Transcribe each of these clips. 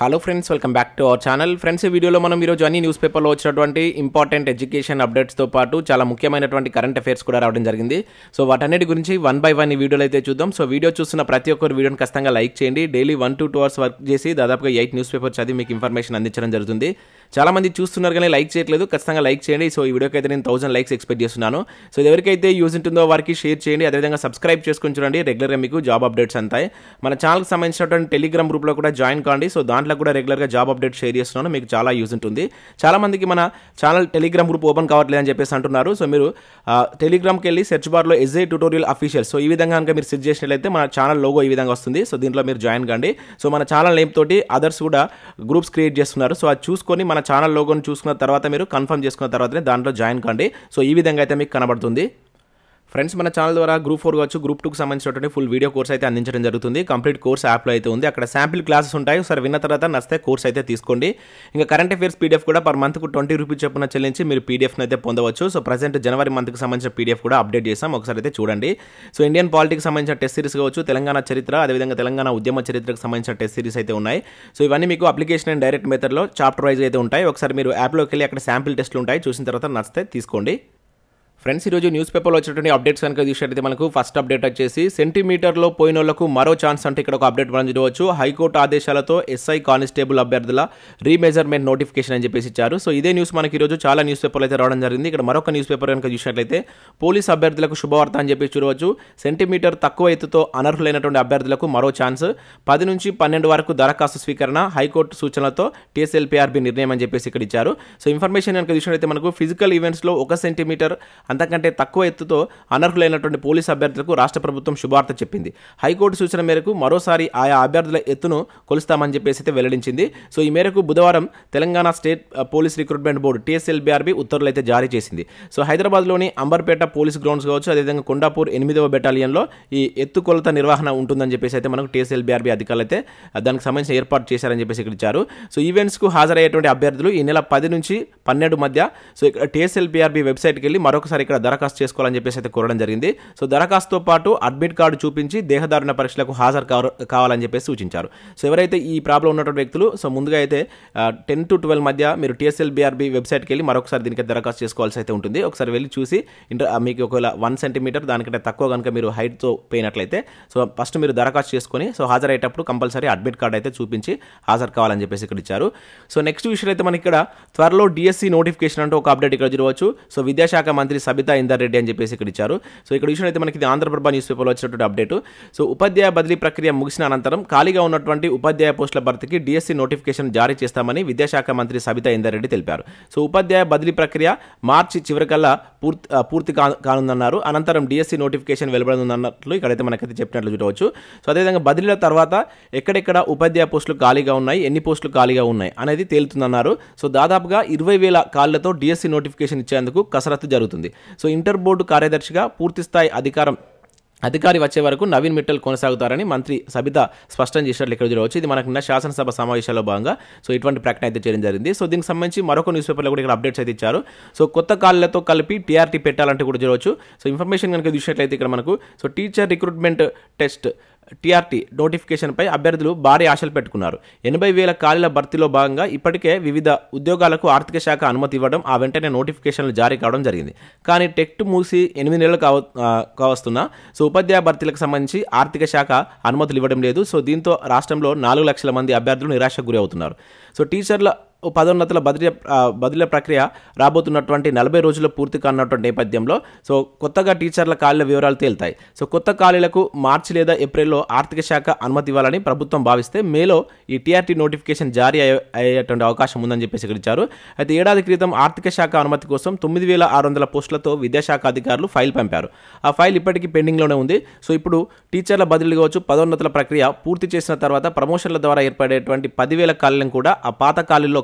hello friends welcome back to our channel friends ఈ వీడియోలో మనం ఈరోజు అన్ని న్యూస్ పేపర్లో వచ్చినటువంటి ఇంపార్టెంట్ ఎడ్యుకేషన్ అప్డేట్స్తో పాటు చాలా ముఖ్యమైనటువంటి కరెంట్ అఫైర్స్ కూడా రావడం జరిగింది సో వాటన్నిటి గురించి వన్ బై వన్ ఈ వీడియోలో అయితే చూద్దాం సో వీడియో చూస్తున్న ప్రతి ఒక్కరు వీడియోని ఖచ్చితంగా లైక్ చేయండి daily one to two hours work చేసి దాదాపుగా ఎయిట్ న్యూస్ పేపర్ చదివి మీకు ఇన్ఫర్మేషన్ అందించడం జరుగుతుంది చాలా మంది చూస్తున్నారు కానీ లైక్ చేయట్లేదు ఖచ్చితంగా లైక్ చేయండి సో ఈ వీడియోకి అయితే నేను థౌసండ్ లైక్స్ ఎక్స్పెక్ట్ చేస్తున్నాను సో ఇది ఎవరికైతే యూజ్ ఉంటుందో వారికి షేర్ చేయండి అదేవిధంగా సబ్స్క్రైబ్ చేసుకుని చూడండి రెగ్యులర్గా మీకు జాబ్ అప్డేట్స్ అంతాయి మన ఛానల్కి సంబంధించినటువంటి టెలిగ్రామ్ గ్రూప్లో కూడా జాయిన్ కాండి సో దాంట్లో కూడా రెగ్యులర్గా జాబ్ అప్డేట్ షేర్ చేస్తున్నాను మీకు చాలా యూజ్ ఉంటుంది చాలా మందికి మన ఛానల్ టెలిగ్రామ్ గ్రూప్ ఓపెన్ కావట్లేదు అని చెప్పేసి అంటున్నారు సో మీరు ఆ, టెలిగ్రామ్కి వెళ్ళి సెర్చ్ బార్లో ఎస్ఐ ట్యూటోరియల్ అఫీషియల్ సో ఈ విధంగా కనుక మీరు సెర్చ్ చేసినట్లయితే మన ఛానల్ లోగో ఈ విధంగా వస్తుంది సో దీంట్లో మీరు జాయిన్ కండి సో మన ఛానల్ నేమ్ తోటి అదర్స్ కూడా గ్రూప్స్ క్రియేట్ చేస్తున్నారు సో అది చూసుకొని మన ఛానల్ లోగోని చూసుకున్న తర్వాత మీరు కన్ఫర్మ్ చేసుకున్న తర్వాతనే దాంట్లో జాయిన్ కండి సో ఈ విధంగా అయితే మీకు కనబడుతుంది ఫ్రెండ్స్ మన ఛానల్ ద్వారా గ్రూప్ ఫోర్ కావచ్చు గ్రూప్ టూకి సంబంధించినటువంటి ఫుల్ వీడియో కోర్స్ అయితే అందించడం జరుగుతుంది కంప్లీట్ కోర్స్ యాప్లో అయితే ఉంది అక్కడ శాంపిల్ క్లాసెస్ ఉంటాయి ఒకసారి విన్న తర్వాత నచ్చితే కోర్స్ అయితే తీసుకోండి ఇంకా కరెంట్ అఫేర్స్ పీడిఎఫ్ కూడా పర్ మంత్కు ట్వంటీ రూపీస్ చొప్పున చెల్లించి మీరు పీడిఎఫ్ని అయితే పొందవచ్చు సో ప్రజెంట్ జనవరి మంత్కి సంబంధించిన పీడిఎఫ్ కూడా అప్డేట్ చేసాం ఒకసారి అయితే చూడండి సో ఇండియన్ పాలిటిక్స్ సంబంధించిన టెస్ట్ సిరీస్ కావచ్చు తెలంగాణ చరిత్ర అదేవిధంగా తెలంగాణ ఉద్యమ చరిత్రకు సంబంధించిన టెస్ట్ సిరీస్ అయితే ఉన్నాయి సో ఇవన్నీ మీకు అప్లికేషన్ అండ్ డైరెక్ట్ మెథడ్లో చాప్టర్ వైజ్ అయితే ఉంటాయి ఒకసారి మీరు యాప్లోకి వెళ్ళి అక్కడ శాంపిల్ టెస్ట్లు ఉంటాయి చూసిన తర్వాత నచ్చితే తీసుకోండి ఫ్రెండ్స్ ఈరోజు న్యూస్ పేపర్లో వచ్చినటువంటి అప్డేట్స్ కనుక చూసినట్టయితే మనకు ఫస్ట్ అప్డేట్ వచ్చేసి సెంటీమీటర్లో పోయిన వాళ్ళకు మరో ఛాన్స్ అంటే ఇక్కడ ఒక అప్డేట్ మనం చూడవచ్చు హైకోర్టు ఆదేశాలతో ఎస్ఐ కానిస్టేబుల్ అభ్యర్థుల రీమెజర్మెంట్ నోటిఫికేషన్ అని చెప్పేసి ఇచ్చారు సో ఇదే న్యూస్ మనకి ఈరోజు చాలా న్యూస్ పేపర్లు అయితే రావడం జరిగింది ఇక్కడ మరొక న్యూస్ పేపర్ కనుక చూసినట్లయితే పోలీస్ అభ్యర్థులకు శుభవార్త అని చెప్పేసి చూడవచ్చు సెంటీమీటర్ తక్కువ ఎత్తుతో అనర్హులైనటువంటి అభ్యర్థులకు మరో ఛాన్స్ పది నుంచి పన్నెండు వరకు దరఖాస్తు స్వీకరణ హైకోర్టు సూచనలతో టీఎస్ఎల్పీఆర్బీ నిర్ణయం అని చెప్పేసి ఇక్కడ ఇచ్చారు సో ఇన్ఫర్మేషన్ కనుక చూసినట్లయితే మనకు ఫిజికల్ ఈవెంట్స్లో ఒక సెంటీమీటర్ అంతకంటే తక్కువ ఎత్తుతో అనర్హులైనటువంటి పోలీస్ అభ్యర్థులకు రాష్ట్ర ప్రభుత్వం శుభార్త చెప్పింది హైకోర్టు సూచన మేరకు మరోసారి ఆయా అభ్యర్థుల ఎత్తును కొలుస్తామని చెప్పేసి అయితే వెల్లడించింది సో ఈ మేరకు బుధవారం తెలంగాణ స్టేట్ ఆ, పోలీస్ రిక్రూట్మెంట్ బోర్డు టీఎస్ఎల్బీఆర్బీ ఉత్తర్వులు అయితే జారీ చేసింది సో హైదరాబాద్లోని అంబర్పేట పోలీస్ గ్రౌండ్స్ కావచ్చు అదేవిధంగా కొండాపూర్ ఎనిమిదవ బెటాలియన్లో ఈ ఎత్తు కొలత నిర్వహణ ఉంటుందని చెప్పేసి అయితే మనకు టీఎస్ఎల్బీఆర్బీ అధికారులు అయితే ఆ, దానికి సంబంధించిన ఏర్పాటు చేశారని చెప్పేసి ఇక్కడ ఇచ్చారు సో ఈవెంట్స్కు హాజరయ్యేటువంటి అభ్యర్థులు ఈ నెల పది నుంచి పన్నెండు మధ్య సో ఇక్కడ టీఎస్ఎల్బీఆర్బీ వెబ్సైట్కి వెళ్ళి మరొకసారి ఇక్కడ దరఖాస్తు చేసుకోవాలని చెప్పేసి అయితే కోరడం జరిగింది సో దరఖాస్తుతో పాటు అడ్మిట్ కార్డు చూపించి దేహదారుణ పరీక్షలకు హాజరు కావ- కావాలని చెప్పేసి సూచించారు సో ఎవరైతే ఈ ప్రాబ్లం ఉన్నటువంటి వ్యక్తులు సో ముందుగా అయితే టెన్ టు ట్వెల్వ్ మధ్య మీరు టీఎస్ఎల్బీఆర్బీ వెబ్సైట్కి వెళ్ళి మరొకసారి దీనికి దరఖాస్తు చేసుకోవాల్సి అయితే ఉంటుంది ఒకసారి వెళ్ళి చూసి ఇంటర్ ఆ, మీకు ఒకవేళ వన్ సెంటీమీటర్ దానికంటే తక్కువ కనుక మీరు హైట్తో పోయినట్లయితే సో ఫస్ట్ మీరు దరఖాస్తు చేసుకొని సో హాజరయ్యేటప్పుడు కంపల్సరీ అడ్మిట్ కార్డు అయితే చూపించి హాజరు కావాలని చెప్పేసి ఇక్కడ ఇచ్చారు సో నెక్స్ట్ విషయం అయితే మనకి ఇక్కడ త్వరలో డిఎస్సి నోటిఫికేషన్ అంటూ ఒక అప్డేట్ ఇక్కడ చూడవచ్చు సో విద్యాశాఖ మంత్రి సబితా ఇందర్ రెడ్డి అని చెప్పేసి ఇక్కడ ఇచ్చారు సో ఇక్కడ విషయం అయితే మనకి ఇది ఆంధ్రప్రభ న్యూస్ పేపర్లో వచ్చినటువంటి అప్డేట్ సో ఉపాధ్యాయ బదిలీ ప్రక్రియ ముగిసిన అనంతరం ఖాళీగా ఉన్నటువంటి ఉపాధ్యాయ పోస్టుల భర్తీకి డిఎస్సి నోటిఫికేషన్ జారీ చేస్తామని విద్యాశాఖ మంత్రి సబితా ఇందర్ రెడ్డి తెలిపారు సో ఉపాధ్యాయ బదిలీ ప్రక్రియ మార్చి చివరికల్లా పూర్తి ఆ, పూర్తి కా కానుందన్నారు అనంతరం డిఎస్సి నోటిఫికేషన్ వెలువడుతుందన్నట్లు ఇక్కడైతే మనకైతే చెప్పినట్లు చూడవచ్చు సో అదేవిధంగా బదిలీల తర్వాత ఎక్కడెక్కడ ఉపాధ్యాయ పోస్టులు ఖాళీగా ఉన్నాయి ఎన్ని పోస్టులు ఖాళీగా ఉన్నాయి అనేది తేలుతుందన్నారు సో దాదాపుగా ఇరవై వేల కాళ్లతో డిఎస్సి నోటిఫికేషన్ ఇచ్చేందుకు కసరత్తు జరుగుతుంది సో ఇంటర్ బోర్డు కార్యదర్శిగా పూర్తిస్థాయి అధికారం అధికారి వచ్చే వరకు నవీన్ మిట్టల్ కొనసాగుతారని మంత్రి సబిత స్పష్టం చేసినట్లు ఇక్కడ చూడవచ్చు ఇది మనకు నిన్న శాసనసభ సమావేశాల్లో భాగంగా సో ఇటువంటి ప్రకటన అయితే చేయడం జరిగింది సో దీనికి సంబంధించి మరొక న్యూస్ పేపర్లో కూడా ఇక్కడ అప్డేట్స్ అయితే ఇచ్చారు సో కొత్త కాళ్ళతో కలిపి టీఆర్టీ పెట్టాలంటే కూడా చూడవచ్చు సో ఇన్ఫర్మేషన్ కనుక చూసినట్లయితే ఇక్కడ మనకు so teacher recruitment test TRT నోటిఫికేషన్పై అభ్యర్థులు భారీ ఆశలు పెట్టుకున్నారు ఎనభై వేల ఖాళీల భర్తీలో భాగంగా ఇప్పటికే వివిధ ఉద్యోగాలకు ఆర్థిక శాఖ అనుమతి ఇవ్వడం ఆ వెంటనే నోటిఫికేషన్లు జారీ కావడం జరిగింది కానీ టెక్ట్ మూసి ఎనిమిది నెలలు కావ ఆ, కావస్తున్నా సో ఉపాధ్యాయ భర్తీలకు సంబంధించి ఆర్థిక శాఖ అనుమతులు ఇవ్వడం లేదు సో దీంతో రాష్ట్రంలో నాలుగు లక్షల మంది అభ్యర్థులు నిరాశకు గురి అవుతున్నారు సో టీచర్ల పదోన్నతుల బదిలీ ఆ, బదిలీ ప్రక్రియ రాబోతున్నటువంటి నలభై రోజుల్లో పూర్తి కానున్నటువంటి నేపథ్యంలో సో కొత్తగా టీచర్ల ఖాళీల వివరాలు తేలుతాయి సో కొత్త ఖాళీలకు మార్చి లేదా ఏప్రిల్లో ఆర్థిక శాఖ అనుమతి ఇవ్వాలని ప్రభుత్వం భావిస్తే మేలో ఈ టీఆర్టీ నోటిఫికేషన్ జారీ అయ్యే అయ్యేటువంటి అవకాశం ఉందని చెప్పేసి ఇక్కడ ఇచ్చారు అయితే ఏడాది క్రితం ఆర్థిక శాఖ అనుమతి కోసం తొమ్మిది వేల ఆరు వందల పోస్టులతో విద్యాశాఖ అధికారులు ఫైల్ పంపారు ఆ ఫైల్ ఇప్పటికీ పెండింగ్లోనే ఉంది సో ఇప్పుడు టీచర్ల బదిలీ కావచ్చు పదోన్నతుల ప్రక్రియ పూర్తి చేసిన తర్వాత ప్రమోషన్ల ద్వారా ఏర్పడేటువంటి పదివేల ఖాళీలను కూడా ఆ పాత ఖాళీల్లో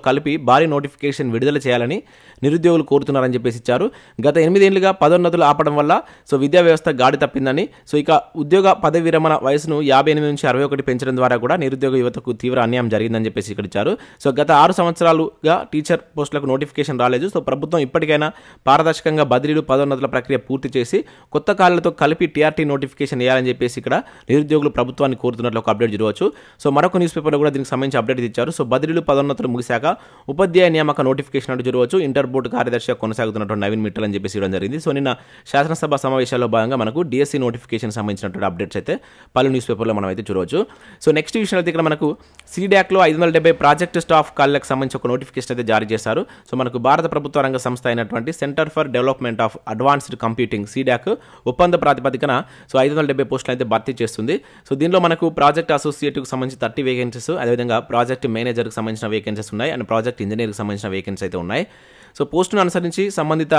కలిపి భారీ నోటిఫికేషన్ విడుదల చేయాలని నిరుద్యోగులు కోరుతున్నారని చెప్పేసి ఇచ్చారు గత ఎనిమిదేళ్లుగా పదోన్నతులు ఆపడం వల్ల సో విద్యా వ్యవస్థ గాడి తప్పిందని సో ఇక ఉద్యోగ పదవి విరమణ వయసును యాభై ఎనిమిది నుంచి అరవై ఒకటి పెంచడం ద్వారా కూడా నిరుద్యోగ యువతకు తీవ్ర అన్యాయం జరిగిందని చెప్పేసి ఇక్కడ ఇచ్చారు సో గత ఆరు సంవత్సరాలుగా టీచర్ పోస్టులకు నోటిఫికేషన్ రాలేదు సో ప్రభుత్వం ఇప్పటికైనా పారదర్శకంగా బదిలీలు పదోన్నతుల ప్రక్రియ పూర్తి చేసి కొత్త కాలాలతో కలిపి టీఆర్టీ నోటిఫికేషన్ వేయాలని చెప్పేసి ఇక్కడ నిరుద్యోగులు ప్రభుత్వాన్ని కోరుతున్నట్లు ఒక అప్డేట్ చూడవచ్చు సో మరొక న్యూస్ పేపర్లో కూడా దీనికి సంబంధించి అప్డేట్ ఇచ్చారు సో బదిలీలు పదోన్నతులు ముగిశాక ఉపాధ్యాయ నియామక నోటిఫికేషన్ అంటూ చూడవచ్చు ఇంటర్ బోర్డు కార్యదర్శిగా కొనసాగుతున్నటువంటి నవీన్ మిట్టల్ అని చెప్పేసి ఇవ్వడం జరిగింది సో నిన్న శాసనసభ సమావేశాల్లో భాగంగా మనకు డిఎస్సి నోటిఫికేషన్ సంబంధించినటువంటి అప్డేట్స్ అయితే పలు న్యూస్ పేపర్లో మనం అయితే చూడవచ్చు సో నెక్స్ట్ విషయం అయితే ఇక్కడ మనకు సీడాక్లో ఐదు వందల డెబ్బై ప్రాజెక్ట్ స్టాఫ్ కాళ్ళకు సంబంధించి ఒక నోటిఫికేషన్ అయితే జారీ చేశారు సో మనకు భారత ప్రభుత్వ రంగ సంస్థ అయినటువంటి centre for development of advanced computing CDAC ఒప్పంద ప్రాతిపదికన సో ఐదు వందల డెబ్బై పోస్టులు అయితే భర్తీ చేస్తుంది సో దీనిలో మనకు ప్రాజెక్ట్ అసోసియేట్కి సంబంధించి థర్టీ వేకెన్సీస్ అదేవిధంగా ప్రాజెక్ట్ మేనేజర్కి సంబంధించిన వేకెన్సీస్ ఉన్నాయి అండ్ ప్రాజెక్ట్ ఇంజనీర్కి సంబంధించిన వేకెన్సీ అయితే ఉన్నాయి సో పోస్టును అనుసరించి సంబంధిత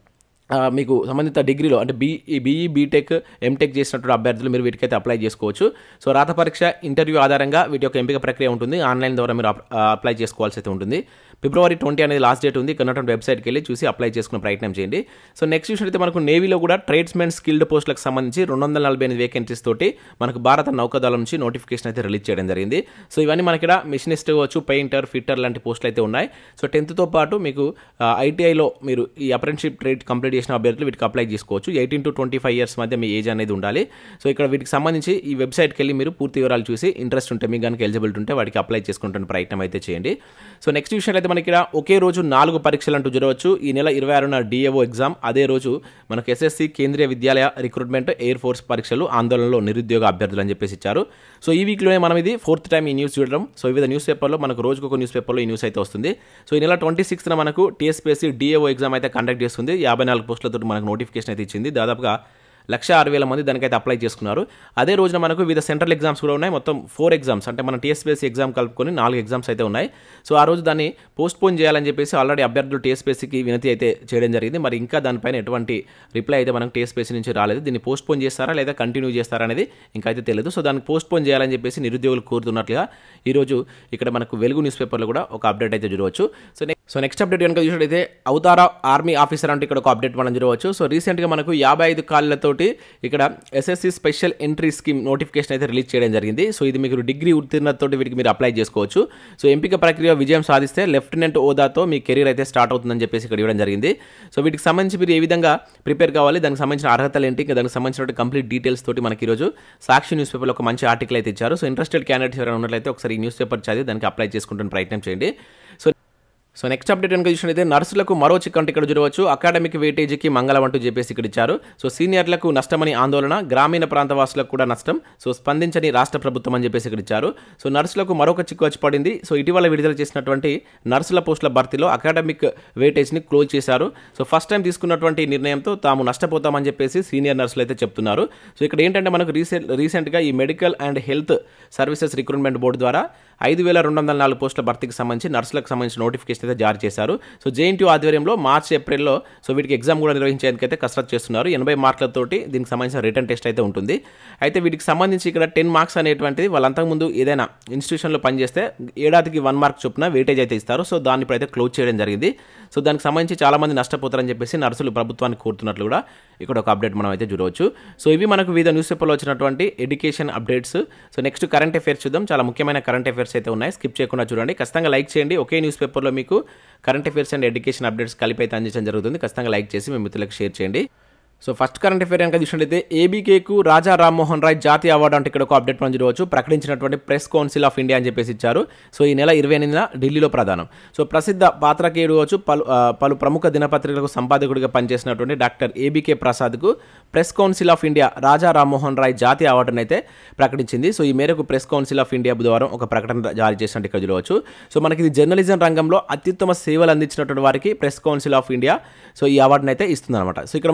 ఆ, మీకు సంబంధిత డిగ్రీలో అంటే బీ బీఈ బీటెక్ ఎంటెక్ చేసినటువంటి అభ్యర్థులు మీరు వీటికైతే అప్లై చేసుకోవచ్చు సో రాత పరీక్ష ఇంటర్వ్యూ ఆధారంగా వీటి యొక్క ఎంపిక ప్రక్రియ ఉంటుంది ఆన్లైన్ ద్వారా మీరు అప్- ఆ, అప్లై చేసుకోవాల్సి అయితే ఉంటుంది ఫిబ్రవరి ట్వంటీ అనేది లాస్ట్ డేట్ ఉంది ఇక్కడ ఉన్నటువంటి వెబ్సైట్కి వెళ్ళి చూసి అప్లై చేసుకునే ప్రయత్నం చేయండి సో నెక్స్ట్ విషయం అయితే మనకు నేవీలో కూడా ట్రేడ్స్మెన్ స్కిల్డ్ పోస్టులకు సంబంధించి రెండు వందల నలభై ఎనిమిది వేకెన్సీస్ తోటి మనకు భారత నౌకాదళం నుంచి నోటిఫికేషన్ అయితే రిలీజ్ చేయడం జరిగింది సో ఇవన్నీ మనకి ఇక్కడ మిషనిస్ట్ కావచ్చు పెయింటర్ ఫిట్టర్ లాంటి పోస్టులు అయితే ఉన్నాయి సో టెన్త్తో పాటు మీకు ఐటీఐలో మీరు ఈ అప్రెంటిషిప్ ట్రేడ్ కంప్లీట్ చేసిన అభ్యర్థులు వీటికి అప్లై చేసుకోవచ్చు eighteen to twenty five years మధ్య మీ ఏజ్ అనేది ఉండాలి సో ఇక్కడ వీటికి సంబంధించి ఈ వెబ్సైట్కి వెళ్ళి మీరు పూర్తి వివరాలు చూసి ఇంట్రెస్ట్ ఉంటే మీకు కనుక ఎలిజిబిలిటీ ఉంటే వాటికి అప్లై చేసుకుంటున్న ప్రయత్నం అయితే చేయండి సో నెక్స్ట్ విషయం అయితే మనకి ఇక్కడ ఒకే రోజు నాలుగు పరీక్షలు అంటూ జరగవచ్చు ఈ నెల ఇరవై ఆరున డిఏఓ ఎగ్జామ్ అదే రోజు మనకు ఎస్ఎస్సి కేంద్రీయ విద్యాలయ రిక్రూట్మెంట్ ఎయిర్ ఫోర్స్ పరీక్షలు ఆందోళనలో నిరుద్యోగ అభ్యర్థులు అని చెప్పేసి ఇచ్చారు సో ఈ వీక్లోనే మనం ఇది ఫోర్త్ టైం ఈ న్యూస్ చూడడం సో వివిధ న్యూస్ పేపర్లో మనకు రోజుకు ఒక న్యూస్ పేపర్లో ఈ న్యూస్ అయితే వస్తుంది సో ఈ నెల ట్వంటీ సిక్స్త్న మనకు టీఎస్పీఎస్సీ డిఏఓ ఎగ్జామ్ అయితే కండక్ట్ చేస్తుంది యాభై నాలుగు పోస్టులతో మనకు నోటిఫికేషన్ అయితే ఇచ్చింది దాదాపుగా లక్ష ఆరు వేల మంది దానికైతే అప్లై చేసుకున్నారు అదే రోజున మనకు వివిధ సెంట్రల్ ఎగ్జామ్స్ కూడా ఉన్నాయి మొత్తం ఫోర్ ఎగ్జామ్స్ అంటే మన టీఎస్పీఎస్సీ ఎగ్జామ్ కలుపుకొని నాలుగు ఎగ్జామ్స్ అయితే ఉన్నాయి సో ఆ రోజు దాన్ని పోస్ట్ పోన్ చేయాలని చెప్పేసి ఆల్రెడీ అభ్యర్థులు టీఎస్పీఎస్సీకి వినతి అయితే చేయడం జరిగింది మరి ఇంకా దానిపైన ఎటువంటి రిప్లై అయితే మనకు టీఎస్పీఎస్సీ నుంచి రాలేదు దీన్ని పోస్ట్ పోన్ చేస్తారా లేదా కంటిన్యూ చేస్తారా అనేది ఇంకా అయితే తెలియదు సో దానికి పోస్ట్ పోన్ చేయాలని చెప్పేసి నిరుద్యోగులు కోరుతున్నట్లుగా ఈరోజు ఇక్కడ మనకు వెలుగు న్యూస్ పేపర్లో కూడా ఒక అప్డేట్ అయితే చూడవచ్చు so next so next update కనుక చూసినట్టయితే అవతారా ఆర్మీ ఆఫీసర్ అంటే ఇక్కడ ఒక అప్డేట్ మనం చూడవచ్చు సో రీసెంట్గా మనకు యాభై ఐదు కాళ్ళతోటి ఇక్కడ SSC special entry scheme notification అయితే రిలీజ్ చేయడం జరిగింది సో ఇది మీకు డిగ్రీ ఉత్తీర్ణతోటి వీటికి మీరు అప్లై చేసుకోవచ్చు సో ఎంపిక ప్రక్రియ విజయం సాధిస్తే లెఫ్టినెంట్ హోదాతో మీ కెరీర్ అయితే స్టార్ట్ అవుతుందని చెప్పేసి ఇక్కడ ఇవ్వడం జరిగింది సో వీటికి సంబంధించి మీరు ఏ విధంగా ప్రిపేర్ కావాలి దానికి సంబంధించిన అర్హతలు ఏంటి ఇంకా దానికి సంబంధించిన కంప్లీట్ డీటెయిల్స్ తోటి మనకి ఈరోజు సాక్షి న్యూస్ పేపర్లో ఒక మంచి ఆర్టికల్ అయితే ఇచ్చారు సో ఇంట్రెస్టెడ్ క్యాండిడేట్స్ ఎవరైనా ఉన్నట్లయితే ఒకసారి ఈ న్యూస్ పేపర్ చదివి దానికి అప్లై చేసుకుంటున్న ప్రయత్నం చేయండి సో సో నెక్స్ట్ అప్డేట్ కనుక చూసినట్లయితే నర్సులకు మరో చిక్కంటే ఇక్కడ చూడవచ్చు అకాడమిక్ వెయిటేజీకి మంగళం అంటూ చెప్పేసి ఇక్కడ ఇచ్చారు సో సీనియర్లకు నష్టమని ఆందోళన గ్రామీణ ప్రాంత వాసులకు కూడా నష్టం సో స్పందించని రాష్ట్ర ప్రభుత్వం అని చెప్పేసి ఇక్కడ ఇచ్చారు సో నర్సులకు మరొక చిక్కు వచ్చి పడింది సో ఇటీవల విడుదల చేసినటువంటి నర్సుల పోస్టుల భర్తీలో అకాడమిక్ వెయిటేజ్ని క్లోజ్ చేశారు సో ఫస్ట్ టైం తీసుకున్నటువంటి నిర్ణయంతో తాము నష్టపోతామని చెప్పేసి సీనియర్ నర్సులు అయితే చెప్తున్నారు సో ఇక్కడ ఏంటంటే మనకు రీసెంట్ రీసెంట్గా ఈ medical and health services recruitment board ద్వారా ఐదు వేల రెండు వందల నాలుగు పోస్టుల భర్తీకి సంబంధించి నర్సులకు సంబంధించిన నోటిఫికేషన్ అయితే జారీ చేశారు సో జేఎన్టీ ఆధ్వర్యంలో మార్చ్ ఏప్రిల్లో సో వీటికి ఎగ్జామ్ కూడా నిర్వహించేందుకు అయితే కసరత్ చేస్తున్నారు ఎనభై మార్కులతోటి దీనికి సంబంధించిన రిటర్న్ టెస్ట్ అయితే ఉంటుంది అయితే వీటికి సంబంధించి ఇక్కడ టెన్ మార్క్స్ అనేటువంటిది వాళ్ళంతకు ముందు ఏదైనా ఇన్స్టిట్యూషన్లో పనిచేస్తే ఏడాదికి వన్ మార్క్ చొప్పున వెయిటేజ్ అయితే ఇస్తారు సో దాన్ని ఇప్పుడైతే క్లోజ్ చేయడం జరిగింది సో దానికి సంబంధించి చాలా మంది నష్టపోతారని చెప్పేసి నర్సులు ప్రభుత్వానికి కోరుతున్నట్లు కూడా ఇక్కడ ఒక అప్డేట్ మనం అయితే చూడవచ్చు సో ఇవి మనకు వివిధ న్యూస్ పేపర్లో వచ్చినటువంటి education updates so next current affairs చూద్దాం చాలా ముఖ్యమైన కరెంట్ అఫైర్స్ అయితే ఉన్నాయి స్కిప్ చేయకుండా చూడండి ఖచ్చితంగా లైక్ చేయండి ఒకే న్యూస్ పేపర్లో మీకు current affairs and education updates కలిపి అయితే అందించడం జరుగుతుంది ఖచ్చితంగా లైక్ చేసి మీ మిత్రులకు షేర్ చేయండి సో ఫస్ట్ కరెంట్ అఫేర్ కనుక చూసినట్లయితే ఏబీకేకు రాజా రామ్మోహన్ రాయ్ జాతీయ అవార్డు అంటే ఇక్కడ ఒక అప్డేట్ మనం చూడవచ్చు ప్రకటించినటువంటి ప్రెస్ కౌన్సిల్ ఆఫ్ ఇండియా అని చెప్పేసి ఇచ్చారు సో ఈ నెల ఇరవై ఎనిమిదిన ఢిల్లీలో ప్రధానం సో ప్రసిద్ధ పాత్రకేయుడు కావచ్చు పలు ఆ, పలు ప్రముఖ దినపత్రికలకు సంపాదకుడిగా పనిచేసినటువంటి డాక్టర్ ఏబీకే ప్రసాద్కు press council of India Raja Rammohan Roy జాతీయ అవార్డును అయితే ప్రకటించింది సో ఈ మేరకు ప్రెస్ కౌన్సిల్ ఆఫ్ ఇండియా బుధవారం ఒక ప్రకటన జారీ చేసినట్టు ఇక్కడ చూడవచ్చు సో మనకి ఇది జర్నలిజం రంగంలో అత్యుత్తమ సేవలు అందించినటువంటి వారికి press council of India so ఈ అవార్డును అయితే ఇస్తుందన్నమాట సో ఇక్కడ మనకు డైరెక్ట్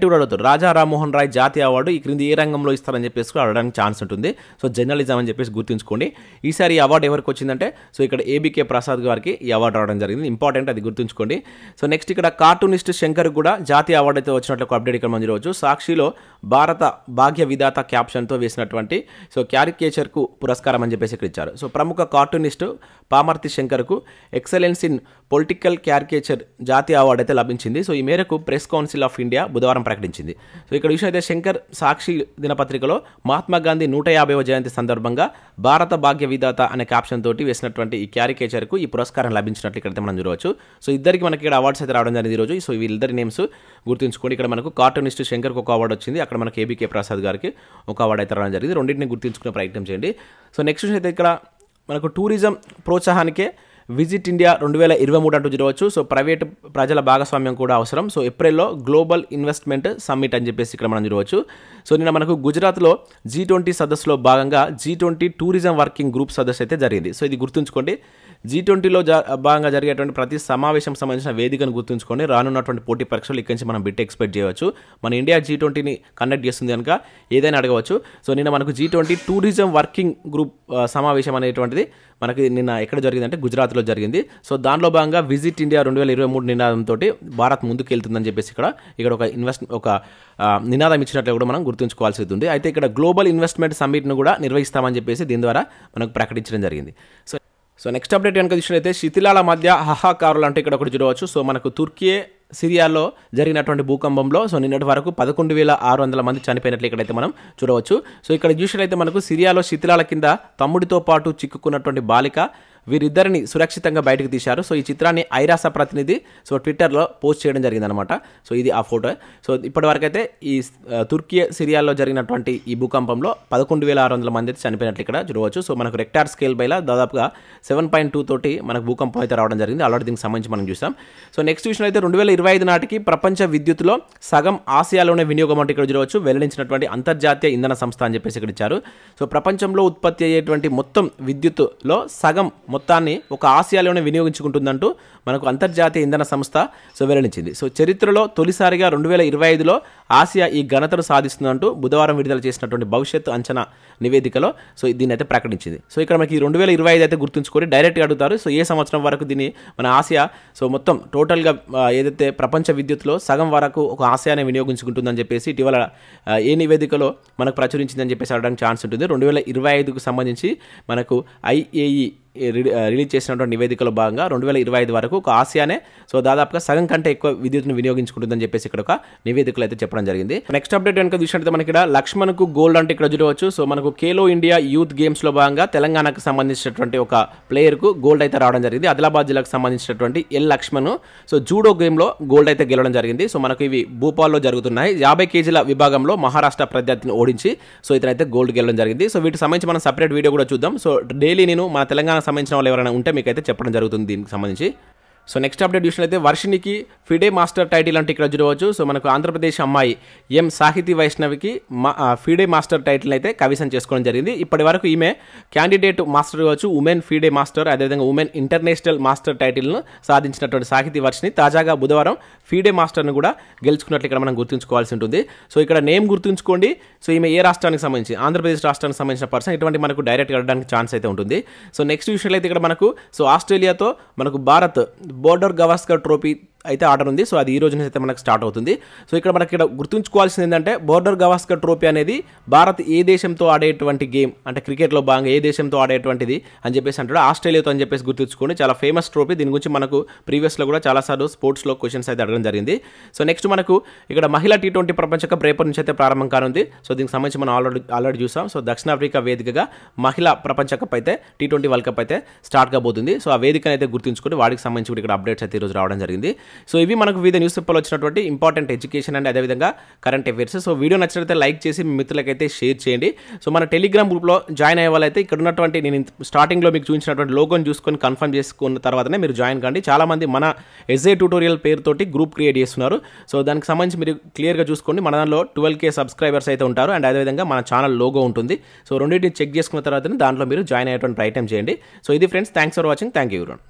కూడా అడుగుతారు రాజా రామ్మోహన్ రాయ్ జాతీయ అవార్డు ఈ క్రింది ఏ రంగంలో ఇస్తారని చెప్పేసి కూడా అడగడానికి ఛాన్స్ ఉంటుంది సో జర్నలిజం అని చెప్పేసి గుర్తుంచుకోండి ఈసారి ఈ అవార్డు ఎవరికి వచ్చిందంటే సో ఇక్కడ ఏబికే ప్రసాద్ గారికి ఈ అవార్డు రావడం జరిగింది ఇంపార్టెంట్ అది గుర్తుంచుకోండి సో నెక్స్ట్ ఇక్కడ కార్టూనిస్ట్ శంకర్ కూడా జాతీయ అవార్డు అయితే వచ్చినట్లు ఒక అప్డేట్ ఇక్కడ మనం చూడవచ్చు సాక్షిలో భారత భాగ్య విధాత క్యాప్షన్తో వేసినటువంటి సో క్యారికేచర్కు పురస్కారం అని చెప్పేసి ఇక్కడ ఇచ్చారు సో ప్రముఖ కార్టూనిస్ట్ పామర్తి శంకర్కు ఎక్సలెన్స్ ఇన్ పొలిటికల్ క్యారికేచర్ జాతీయ అవార్డు అయితే లభించింది సో ఈ మేరకు ప్రెస్ కౌన్సిల్ ఆఫ్ ఇండియా బుధవారం ప్రకటించింది సో ఇక్కడ విషయం అయితే శంకర్ సాక్షి దినపత్రికలో మహాత్మా గాంధీ నూట యాభైవ జయంతి సందర్భంగా భారత భాగ్య విధాత అనే క్యాప్షన్ తోటి వేసినటువంటి ఈ క్యారికేచర్కు ఈ పురస్కారం లభించినట్లు ఇక్కడ మనం చూడవచ్చు సో ఇద్దరికి మనకి ఇక్కడ అవార్డ్స్ అయితే రావడం జరిగింది ఈరోజు సో వీళ్ళిద్దరి నేమ్స్ గుర్తుంచుకోండి ఇక్కడ మనకు కార్టూనిస్ట్ శంకర్కి ఒక అవార్డు వచ్చింది అక్కడ మనకి ఏబీకే ప్రసాద్ గారికి ఒక అవార్డు అయితే రావడం జరిగింది రెండింటిని గుర్తుంచుకునే ప్రయత్నం చేయండి సో నెక్స్ట్ విషయం అయితే ఇక్కడ మనకు టూరిజం ప్రోత్సాహానికే విజిట్ ఇండియా రెండు వేల ఇరవై మూడు అంటూ చూడవచ్చు సో ప్రైవేట్ ప్రజల భాగస్వామ్యం కూడా అవసరం సో ఏప్రిల్లో గ్లోబల్ ఇన్వెస్ట్మెంట్ సమ్మిట్ అని చెప్పేసి ఇక్కడ మనం చూడవచ్చు సో నిన్న మనకు గుజరాత్లో జీ ట్వంటీ సదస్సులో భాగంగా G twenty tourism working group సదస్సు అయితే జరిగింది సో ఇది గుర్తుంచుకోండి జీ ట్వంటీలో జ భాగంగా జరిగేటువంటి ప్రతి సమావేశం సంబంధించిన వేదికను గుర్తుంచుకొని రానున్నటువంటి పోటీ పరీక్షలు ఇక్కడి నుంచి మనం బిట్ ఎక్స్పెక్ట్ చేయవచ్చు మన ఇండియా జీ ట్వంటీని కండక్ట్ చేస్తుంది కనుక ఏదైనా అడగవచ్చు సో నిన్న మనకు G twenty tourism working group ఆ, సమావేశం అనేటువంటిది మనకి నిన్న ఎక్కడ జరిగిందంటే గుజరాత్లో జరిగింది సో దానిలో భాగంగా విజిట్ ఇండియా రెండు వేల ఇరవై మూడు నినాదంతో భారత్ ముందుకు వెళ్తుందని చెప్పేసి ఇక్కడ ఇక్కడ ఒక ఇన్వెస్ట్ ఒక ఆ, నినాదం ఇచ్చినట్లు కూడా మనం గుర్తుంచుకోవాల్సి ఉంది అయితే ఇక్కడ గ్లోబల్ ఇన్వెస్ట్మెంట్ సమ్మిట్ను కూడా నిర్వహిస్తామని చెప్పేసి దీని ద్వారా మనకు ప్రకటించడం జరిగింది సో సో నెక్స్ట్ అప్డేట్ కనుక చూసినట్లయితే శిథిలాల మధ్య హాహాకారులు అంటే ఇక్కడ ఒకటి చూడవచ్చు సో మనకు తుర్కీ సిరియాలో జరిగినటువంటి భూకంపంలో సో నిన్నటి వరకు పదకొండు వేల ఆరు వందల మంది చనిపోయినట్లు ఇక్కడైతే మనం చూడవచ్చు సో ఇక్కడ చూసినట్లయితే మనకు సిరియాలో శిథిలాల కింద తమ్ముడితో పాటు చిక్కుకున్నటువంటి బాలిక వీరిద్దరిని సురక్షితంగా బయటకు తీశారు సో ఈ చిత్రాన్ని ఐరాస ప్రతినిధి సో ట్విట్టర్లో పోస్ట్ చేయడం జరిగిందనమాట సో ఇది ఆ ఫోటో సో ఇప్పటి వరకైతే ఈ ఆ, తుర్కీ సిరియాలో జరిగినటువంటి ఈ భూకంపంలో పదకొండు వేల ఆరు వందల మంది అయితే చనిపోయినట్లు ఇక్కడ చూడవచ్చు సో మనకు రెక్టార్ స్కేల్ పైన దాదాపుగా సెవెన్ పాయింట్ టూ తోటి మనకు భూకంపం అయితే రావడం జరిగింది ఆల్రెడీ దీనికి సంబంధించి మనం చూసాం సో నెక్స్ట్ విషయం అయితే రెండు వేల ఇరవై ఐదు నాటికి ప్రపంచ విద్యుత్తులో సగం ఆసియాలోనే వినియోగం అంటే ఇక్కడ చూడవచ్చు వెల్లడించినటువంటి అంతర్జాతీయ ఇంధన సంస్థ అని చెప్పేసి ఇక్కడ ఇచ్చారు సో ప్రపంచంలో ఉత్పత్తి అయ్యేటువంటి మొత్తం విద్యుత్తులో సగం మొత్తాన్ని ఒక ఆసియాలోనే వినియోగించుకుంటుందంటూ మనకు అంతర్జాతీయ ఇంధన సంస్థ సో వెల్లడించింది సో చరిత్రలో తొలిసారిగా రెండు వేల ఇరవై ఐదులో ఆసియా ఈ ఘనతను సాధిస్తుందంటూ బుధవారం విడుదల చేసినటువంటి భవిష్యత్తు అంచనా నివేదికలో సో దీన్ని అయితే ప్రకటించింది సో ఇక్కడ మనకి రెండు వేల ఇరవై ఐదు అయితే గుర్తుంచుకొని డైరెక్ట్గా అడుగుతారు సో ఏ సంవత్సరం వరకు దీన్ని మన ఆసియా సో మొత్తం టోటల్గా ఆ, ఏదైతే ప్రపంచ విద్యుత్తులో సగం వరకు ఒక ఆసియానే వినియోగించుకుంటుందని చెప్పేసి ఇటీవల ఆ, ఏ నివేదికలో మనకు ప్రచురించిందని చెప్పేసి అడగడానికి ఛాన్స్ ఉంటుంది రెండు వేల ఇరవై ఐదుకు సంబంధించి మనకు ఐఏఈ రిలీ- రిలీజ్ చేసినటువంటి నివేదికలో భాగంగా రెండు వేల ఇరవై ఐదు వరకు ఒక ఆసియానే సో దాదాపుగా సగం కంటే ఎక్కువ విద్యుత్తును వినియోగించుకుంటుందని చెప్పేసి ఇక్కడ ఒక నివేదికలు అయితే చెప్పడం జరిగింది నెక్స్ట్ అప్డేట్ కనుక చూసినట్టు మనకి ఇక్కడ లక్ష్మణ్కు గోల్డ్ అంటే ఇక్కడ చూడవచ్చు సో మనకు ఖేలో ఇండియా యూత్ గేమ్స్ లో భాగంగా తెలంగాణకు సంబంధించినటువంటి ఒక ప్లేయర్ కు గోల్డ్ అయితే రావడం జరిగింది ఆదిలాబాద్ జిల్లాకు సంబంధించినటువంటి L Laxman so judo game లో గోల్డ్ అయితే గెలవడం జరిగింది సో మనకు ఇవి భూపాల్లో జరుగుతున్నాయి యాభై కేజీల విభాగంలో మహారాష్ట్ర ప్రత్యర్థిని ఓడించి సో ఇతనైతే గోల్డ్ గెలవడం జరిగింది సో వీటికి సంబంధించి మనం సపరేట్ వీడియో కూడా చూద్దాం సో డైలీ నేను మన తెలంగాణకు సంబంధించిన వాళ్ళు ఎవరైనా ఉంటే మీకైతే చెప్పడం జరుగుతుంది దీనికి సంబంధించి సో నెక్స్ట్ అప్డేట్ చూసినట్లయితే వర్షినికి ఫిడే మాస్టర్ టైటిల్ అంటే ఇక్కడ చూడవచ్చు సో మనకు ఆంధ్రప్రదేశ్ అమ్మాయి ఎం సాహితీ వైష్ణవికి మా ఆ, ఫిడే మాస్టర్ టైటిల్ అయితే కవిసం చేసుకోవడం జరిగింది ఇప్పటి వరకు ఈమె క్యాండిడేట్ మాస్టర్ కావచ్చు ఉమెన్ ఫిడే మాస్టర్ అదేవిధంగా ఉమెన్ ఇంటర్నేషనల్ మాస్టర్ టైటిల్ను సాధించినటువంటి సాహితీ వర్షిని తాజాగా బుధవారం ఫీడే మాస్టర్ను కూడా గెలుచుకున్నట్లు ఇక్కడ మనం గుర్తుంచుకోవాల్సి ఉంటుంది సో ఇక్కడ నేమ్ గుర్తుంచుకోండి సో ఈమె ఏ రాష్ట్రానికి సంబంధించి ఆంధ్రప్రదేశ్ రాష్ట్రానికి సంబంధించిన పర్సన్ ఇటువంటి మనకు డైరెక్ట్ అడగడానికి ఛాన్స్ అయితే ఉంటుంది సో నెక్స్ట్ విషయంలో అయితే ఇక్కడ మనకు సో ఆస్ట్రేలియాతో మనకు భారత్ బోర్డర్ గవాస్కర్ ట్రోఫీ అయితే ఆర్డర్ ఉంది సో అది ఈ రోజు నుంచి అయితే మనకు స్టార్ట్ అవుతుంది సో ఇక్కడ మనకి ఇక్కడ గుర్తుంచుకోవాల్సింది ఏంటంటే బోర్డర్ గవాస్కర్ ట్రోఫీ అనేది భారత్ ఏ దేశంతో ఆడేటువంటి గేమ్ అంటే క్రికెట్లో భాగంగా ఏ దేశంతో ఆడేటువంటిది అని చెప్పేసి అంటాడు ఆస్ట్రేలియాతో అని చెప్పేసి గుర్తుంచుకోండి చాలా ఫేమస్ ట్రోఫీ దీని గురించి మనకు ప్రీవియస్లో కూడా చాలాసార్లు స్పోర్ట్స్లో క్వశ్చన్స్ అయితే అడగడం జరిగింది సో నెక్స్ట్ మనకు ఇక్కడ మహిళా టీ ట్వంటీ ప్రపంచ కప్ రేపటి నుంచి అయితే ప్రారంభం కానుంది సో దీనికి సంబంధించి మనం ఆల్రెడీ ఆల్రెడీ చూసాం సో దక్షిణాఫ్రికా వేదికగా మహిళా ప్రపంచ కప్ అయితే టీ ట్వంటీ వరల్డ్ కప్ అయితే స్టార్ట్ కాబోతుంది సో ఆ వేదికను అయితే గుర్తుంచుకొని వాటికి సంబంధించి కూడా ఇక్కడ అప్డేట్స్ అయితే ఈరోజు రావడం జరిగింది సో ఇవి మనకు వివిధ న్యూస్ పేపర్లో వచ్చినటువంటి ఇంపార్టెంట్ ఎడ్యుకేషన్ అండ్ అదేవిధంగా కరెంట్ అఫైర్స్ సో వీడియో నచ్చినట్లయితే లైక్ చేసి మీ మిత్రులకైతే షేర్ చేయండి సో మన టెలిగ్రామ్ గ్రూప్లో జాయిన్ అయ్యే వాళ్ళైతే ఇక్కడ ఉన్నటువంటి నేను స్టార్టింగ్లో మీకు చూపించినటువంటి లోగోని చూసుకొని కన్ఫర్మ్ చేసుకున్న తర్వాతనే మీరు జాయిన్ కండి చాలామంది మన ఎస్ఏ ట్యూటోరియల్ పేరుతోటి గ్రూప్ క్రియేట్ చేస్తున్నారు సో దానికి సంబంధించి మీరు క్లియర్గా చూసుకోండి మన దానిలో ట్వెల్వ్ కే సబ్స్క్రైబర్స్ అయితే ఉంటారు అండ్ అదేవిధంగా మన ఛానల్ లోగో ఉంటుంది సో రెండింటిని చెక్ చేసుకున్న తర్వాతనే దాంట్లో మీరు జాయిన్ అయ్యేటువంటి ప్రయత్నం చేయండి సో ఇది friends thanks for watching thank you